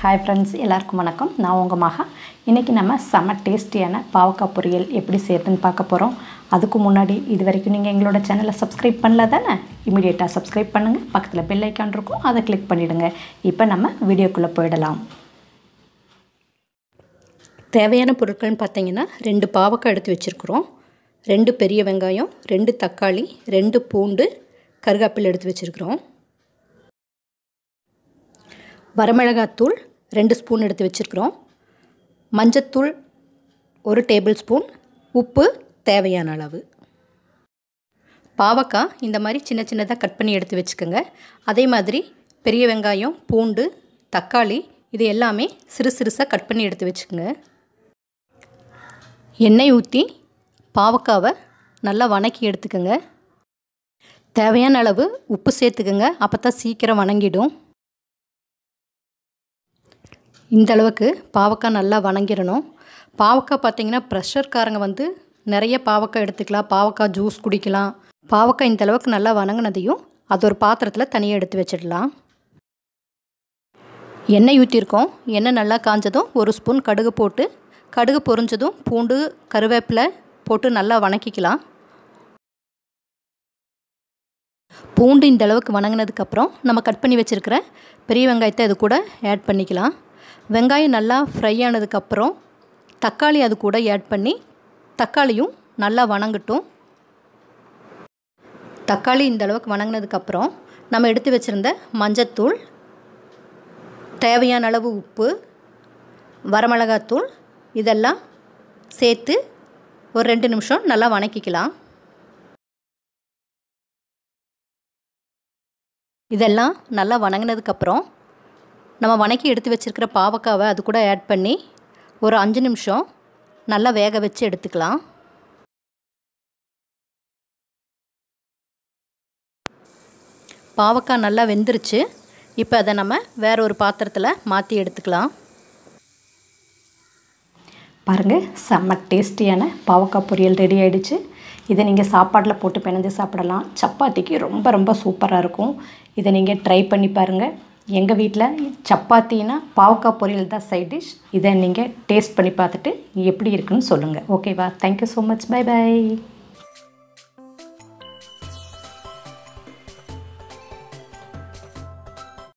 hi friends எல்லாருக்கும் வணக்கம் நான் உங்கள் மகா இன்றைக்கி நம்ம செம டேஸ்டியான பாவக்காய் பொரியல் எப்படி செய்யறதுன்னு பார்க்க போகிறோம் அதுக்கு முன்னாடி இது வரைக்கும் நீங்கள் எங்களோட சேனலை சப்ஸ்கிரைப் பண்ணல தானே இமீடியட்டாக சப்ஸ்கிரைப் பண்ணுங்கள் பக்கத்தில் பெல் ஐக்கான் இருக்கும் அதை கிளிக் பண்ணிவிடுங்க இப்போ நம்ம வீடியோக்குள்ளே போயிடலாம் தேவையான பொருட்கள்னு பார்த்தீங்கன்னா ரெண்டு பாவக்காய் எடுத்து வச்சுருக்குறோம் ரெண்டு பெரிய வெங்காயம் ரெண்டு தக்காளி ரெண்டு பூண்டு கருகாப்பில் எடுத்து வச்சுருக்குறோம் வரமிளகாத்தூள் ரெண்டு ஸ்பூன் எடுத்து வச்சுருக்குறோம் மஞ்சத்தூள் ஒரு டேபிள் ஸ்பூன் உப்பு தேவையான அளவு பாவக்காய் இந்த மாதிரி சின்ன சின்னதாக கட் பண்ணி எடுத்து வச்சுக்கோங்க அதே மாதிரி பெரிய வெங்காயம் பூண்டு தக்காளி இது எல்லாமே சிறு சிறுசாக கட் பண்ணி எடுத்து வச்சுக்கோங்க எண்ணெய் ஊற்றி பாவக்காவை நல்லா வணக்கி எடுத்துக்கோங்க தேவையான அளவு உப்பு சேர்த்துக்கோங்க அப்போ தான் சீக்கிரம் வணங்கிடும் இந்த அளவுக்கு பாவக்காய் நல்லா வணங்கிடணும் பாவக்காய் பார்த்திங்கன்னா ப்ரெஷர்காரங்க வந்து நிறைய பாவக்காய் எடுத்துக்கலாம் பாவக்காய் ஜூஸ் குடிக்கலாம் பாவக்காய் இந்த அளவுக்கு நல்லா வணங்கினதையும் அது ஒரு பாத்திரத்தில் தனியாக எடுத்து வச்சிடலாம் எண்ணெய் ஊற்றிருக்கோம் எண்ணெய் நல்லா காஞ்சதும் ஒரு ஸ்பூன் கடுகு போட்டு கடுகு பொரிஞ்சதும் பூண்டு கருவேப்பிலை போட்டு நல்லா வணக்கிக்கலாம் பூண்டு இந்த அளவுக்கு வணங்கினதுக்கப்புறம் நம்ம கட் பண்ணி வச்சுருக்கிற பெரிய வெங்காயத்தை அது கூட ஆட் பண்ணிக்கலாம் வெங்காயம் நல்லா ஃப்ரை ஆனதுக்கப்புறம் தக்காளி அது கூட ஆட் பண்ணி தக்காளியும் நல்லா வணங்கட்டும் தக்காளி இந்த அளவுக்கு வணங்கினதுக்கப்புறம் நம்ம எடுத்து வச்சுருந்த மஞ்சத்தூள் தேவையான அளவு உப்பு வரமிளகாத்தூள் இதெல்லாம் சேர்த்து ஒரு ரெண்டு நிமிஷம் நல்லா வணக்கிக்கலாம் இதெல்லாம் நல்லா வணங்கினதுக்கப்புறம் நம்ம வணக்கி எடுத்து வச்சுருக்கிற பாவக்காவை அது கூட ஆட் பண்ணி ஒரு அஞ்சு நிமிஷம் நல்லா வேக வச்சு எடுத்துக்கலாம் பாவக்காய் நல்லா வெந்துருச்சு இப்போ அதை நம்ம வேற ஒரு பாத்திரத்தில் மாற்றி எடுத்துக்கலாம் பாருங்கள் செம்ம டேஸ்டியான பாவக்காய் பொரியல் ரெடி ஆகிடுச்சு இதை நீங்கள் சாப்பாட்டில் போட்டு பிணைஞ்சு சாப்பிடலாம் சப்பாத்திக்கு ரொம்ப ரொம்ப சூப்பராக இருக்கும் இதை நீங்கள் ட்ரை பண்ணி பாருங்கள் எங்கள் வீட்டில் சப்பாத்தினா பாவக்காய் பொரியல் தான் சைட் டிஷ் இதை நீங்கள் டேஸ்ட் பண்ணி பார்த்துட்டு எப்படி இருக்குன்னு சொல்லுங்கள் ஓகேவா thank you so much bye by